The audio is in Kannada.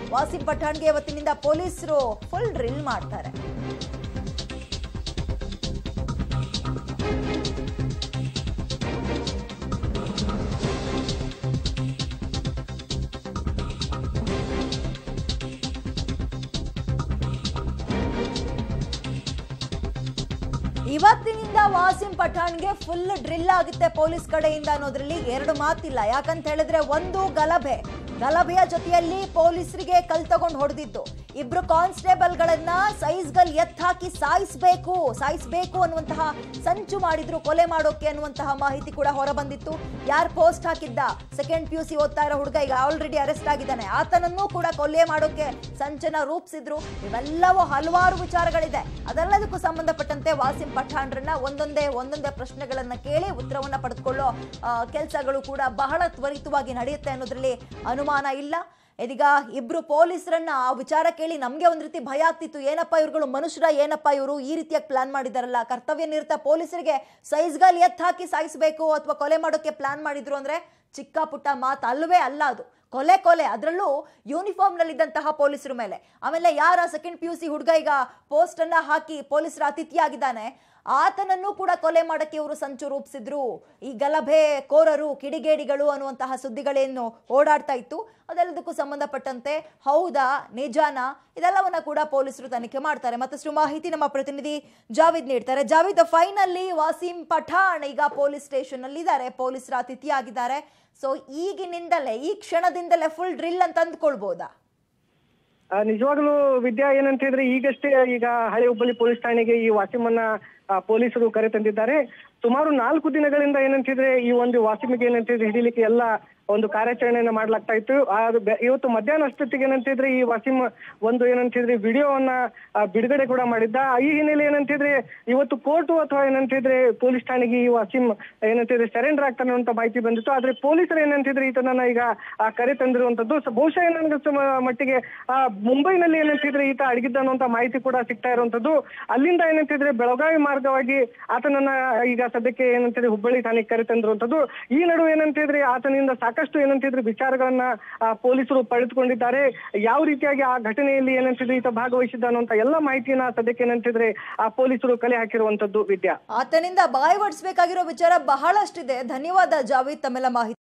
ವಾಸಿಂ ಪಠಾಣ್ಗೆ ಇವತ್ತಿನಿಂದ ಪೊಲೀಸರು ಫುಲ್ ಡ್ರಿಲ್ ಮಾಡ್ತಾರೆ ಇವತ್ತಿನಿಂದ ವಾಸಿಂ ಪಠಾಣ್ಗೆ ಫುಲ್ ಡ್ರಿಲ್ ಆಗುತ್ತೆ ಪೊಲೀಸ್ ಕಡೆಯಿಂದ ಅನ್ನೋದ್ರಲ್ಲಿ ಎರಡು ಮಾತಿಲ್ಲ ಯಾಕಂತ ಹೇಳಿದ್ರೆ ಒಂದು ಗಲಭೆ ಗಲಭೆಯ ಜೊತೆಯಲ್ಲಿ ಪೊಲೀಸರಿಗೆ ಕಲ್ ತಗೊಂಡು ಹೊಡೆದಿದ್ದು ಇಬ್ರು ಕಾನ್ಸ್ಟೇಬಲ್ಗಳನ್ನ ಸೈಜ್ಗಲ್ ಎತ್ ಹಾಕಿ ಸಾಯಿಸ್ಬೇಕು ಸಾಯಿಸ್ಬೇಕು ಅನ್ನುವಂತಹ ಸಂಚು ಮಾಡಿದ್ರು ಕೊಲೆ ಮಾಡೋಕೆ ಅನ್ನುವಂತಹ ಮಾಹಿತಿ ಕೂಡ ಹೊರಬಂದಿತ್ತು ಯಾರು ಪೋಸ್ಟ್ ಹಾಕಿದ್ದ ಸೆಕೆಂಡ್ ಪಿ ಯು ಸಿ ಓದ್ತಾ ಇರೋ ಹುಡುಗ ಈಗ ಆಲ್ರೆಡಿ ಅರೆಸ್ಟ್ ಆಗಿದ್ದಾನೆ ಆತನನ್ನು ಕೂಡ ಕೊಲೆ ಮಾಡೋಕೆ ಸಂಚನ ರೂಪಿಸಿದ್ರು ಇವೆಲ್ಲವೂ ಹಲವಾರು ವಿಚಾರಗಳಿದೆ ಅದೆಲ್ಲದಕ್ಕೂ ಸಂಬಂಧಪಟ್ಟಂತೆ ವಾಸಿಂ ಪಠಾಣ್ರನ್ನ ಒಂದೊಂದೇ ಒಂದೊಂದೇ ಪ್ರಶ್ನೆಗಳನ್ನ ಕೇಳಿ ಉತ್ತರವನ್ನ ಪಡೆದುಕೊಳ್ಳೋ ಕೆಲಸಗಳು ಕೂಡ ಬಹಳ ತ್ವರಿತವಾಗಿ ನಡೆಯುತ್ತೆ ಅನ್ನೋದ್ರಲ್ಲಿ ಅನುಮಾನ ಇಲ್ಲ ಇದೀಗ ಇಬ್ರು ಪೊಲೀಸರನ್ನ ಆ ವಿಚಾರ ಕೇಳಿ ನಮ್ಗೆ ಒಂದ್ ರೀತಿ ಭಯ ಆಗ್ತಿತ್ತು ಏನಪ್ಪ ಇವ್ರುಗಳು ಮನುಷ್ಯರ ಏನಪ್ಪ ಇವರು ಈ ರೀತಿಯಾಗಿ ಪ್ಲಾನ್ ಮಾಡಿದಾರಲ್ಲ ಕರ್ತವ್ಯ ನಿರತ ಪೊಲೀಸರಿಗೆ ಸೈಜ್ಗಲ್ ಎತ್ ಹಾಕಿ ಸಾಯಿಸಬೇಕು ಅಥವಾ ಕೊಲೆ ಮಾಡೋಕೆ ಪ್ಲಾನ್ ಮಾಡಿದ್ರು ಅಂದ್ರೆ ಚಿಕ್ಕ ಪುಟ್ಟ ಮಾತು ಅಲ್ವೇ ಅಲ್ಲ ಅದು ಕೊಲೆ ಕೊಲೆ ಅದರಲ್ಲೂ ಯೂನಿಫಾರ್ಮ್ ನಲ್ಲಿದ್ದಂತಹ ಪೊಲೀಸರ ಮೇಲೆ ಆಮೇಲೆ ಯಾರ ಸೆಕೆಂಡ್ ಪಿ ಯು ಸಿ ಹುಡುಗ ಈಗ ಪೋಸ್ಟ್ ಅನ್ನ ಹಾಕಿ ಪೊಲೀಸರ ಅತಿಥಿಯಾಗಿದ್ದಾನೆ ಆತನನ್ನು ಕೂಡ ಕೊಲೆ ಮಾಡಕ್ಕೆ ಇವರು ಸಂಚು ರೂಪಿಸಿದ್ರು ಈ ಗಲಭೆ ಕೋರರು ಕಿಡಿಗೇಡಿಗಳು ಅನ್ನುವಂತಹ ಸುದ್ದಿಗಳೇನು ಓಡಾಡ್ತಾ ಇತ್ತು ಅದೆಲ್ಲದಕ್ಕೂ ಸಂಬಂಧಪಟ್ಟಂತೆ ಹೌದಾ ನಿಜಾನ ಇದೆಲ್ಲವನ್ನ ಕೂಡ ಪೊಲೀಸರು ತನಿಖೆ ಮಾಡ್ತಾರೆ ಮತ್ತಷ್ಟು ಮಾಹಿತಿ ನಮ್ಮ ಪ್ರತಿನಿಧಿ ಜಾವಿದ್ ನೀಡ್ತಾರೆ ಜಾವಿದ್ ಫೈನಲ್ಲಿ ವಾಸಿಂ ಪಠಾಣ್ ಈಗ ಪೊಲೀಸ್ ಸ್ಟೇಷನ್ ಅಲ್ಲಿ ಇದ್ದಾರೆ ಪೊಲೀಸರ ಅತಿಥಿಯಾಗಿದ್ದಾರೆ ಸೊ ಈಗಿನಿಂದಲೇ ಈ ಕ್ಷಣದಿಂದಲೇ ಫುಲ್ ಡ್ರಿಲ್ ಅಂತ ಅಂದ್ಕೊಳ್ಬೋದಾ ಆ, ನಿಜವಾಗ್ಲೂ ವಿದ್ಯಾ ಏನಂತ ಹೇಳಿದ್ರೆ ಈಗಷ್ಟೇ ಈಗ ಹಳೆ ಹುಬ್ಬಳ್ಳಿ ಪೊಲೀಸ್ ಠಾಣೆಗೆ ಈ ವಾಸಿಮನ್ನ ಆ, ಪೊಲೀಸರು ಕರೆ ತಂದಿದ್ದಾರೆ ಸುಮಾರು ನಾಲ್ಕು ದಿನಗಳಿಂದ ಏನಂತಿದ್ರೆ ಈ ಒಂದು ವಾಸಿಮಿಗೆ ಏನಂತಿದ್ರೆ ಹಿಡಿಲಿಕ್ಕೆ ಎಲ್ಲ ಒಂದು ಕಾರ್ಯಾಚರಣೆಯನ್ನ ಮಾಡ್ಲಾಗ್ತಾ ಇತ್ತು ಅದು ಬೆ- ಇವತ್ತು ಮಧ್ಯಾಹ್ನ ಅಷ್ಟೊತ್ತಿಗೆ ಏನಂತಿದ್ರೆ ಈ ವಾಸಿಮ್ ಒಂದು ಏನಂತಿದ್ರೆ ವಿಡಿಯೋವನ್ನ ಆ, ಬಿಡುಗಡೆ ಕೂಡ ಮಾಡಿದ್ದ ಈ ಹಿನ್ನೆಲೆ ಏನಂತಿದ್ರೆ ಇವತ್ತು ಕೋರ್ಟು ಅಥವಾ ಏನಂತಿದ್ರೆ ಪೊಲೀಸ್ ಠಾಣೆಗೆ ಈ ವಾಸಿಮ್ ಏನಂತಿದ್ರೆ ಸರೆಂಡರ್ ಆಗ್ತಾನೆ ಅಂತ ಮಾಹಿತಿ ಬಂದಿತ್ತು ಆದ್ರೆ ಪೊಲೀಸರು ಏನಂತಿದ್ರೆ ಈತನನ್ನ ಈಗ ಆ, ಕರೆ ತಂದಿರುವಂತದ್ದು ಸ- ಬಹುಶಃ ಏನನ್ನಿಸ್ತು ಮ- ಮಟ್ಟಿಗೆ ಆ, ಮುಂಬೈನಲ್ಲಿ ಏನಂತಿದ್ರೆ ಈತ ಅಡಗಿದ್ದ ಅನ್ನುವಂತ ಮಾಹಿತಿ ಕೂಡ ಸಿಗ್ತಾ ಇರುವಂತದ್ದು ಅಲ್ಲಿಂದ ಏನಂತಿದ್ರೆ ಬೆಳಗಾವಿ ಮಾರ್ಗವಾಗಿ ಆತನನ್ನ ಈಗ ಸದ್ಯಕ್ಕೆ ಏನಂತಿದ್ರೆ ಹುಬ್ಬಳ್ಳಿ ಠಾಣೆಗೆ ಕರೆ ತಂದಿರುವಂತದ್ದು ಈ ನಡುವೆ ಏನಂತಿದ್ರೆ ಆತನಿಂದ ಸಾಕಷ್ಟು ಏನಂತಿದ್ರೆ ವಿಚಾರಗಳನ್ನ ಆ, ಪೊಲೀಸರು ಪಡೆದುಕೊಂಡಿದ್ದಾರೆ ಯಾವ ರೀತಿಯಾಗಿ ಆ ಘಟನೆಯಲ್ಲಿ ಏನಂತಿದ್ರೆ ಈತ ಭಾಗವಹಿಸಿದ್ದ ಅನ್ನುವಂತ ಎಲ್ಲ ಮಾಹಿತಿಯನ್ನ ಸದ್ಯಕ್ಕೆ ಏನಂತಿದ್ರೆ ಆ ಪೊಲೀಸರು ಕಲೆ ಹಾಕಿರುವಂತದ್ದು ವಿದ್ಯಾ ಆತನಿಂದ ಬಾಯಿ ಬಡಿಸ್ಬೇಕಾಗಿರೋ ವಿಚಾರ ಬಹಳಷ್ಟಿದೆ ಧನ್ಯವಾದ ಜಾವೀದ್ ತಮ್ಮೆಲ್ಲ ಮಾಹಿತಿ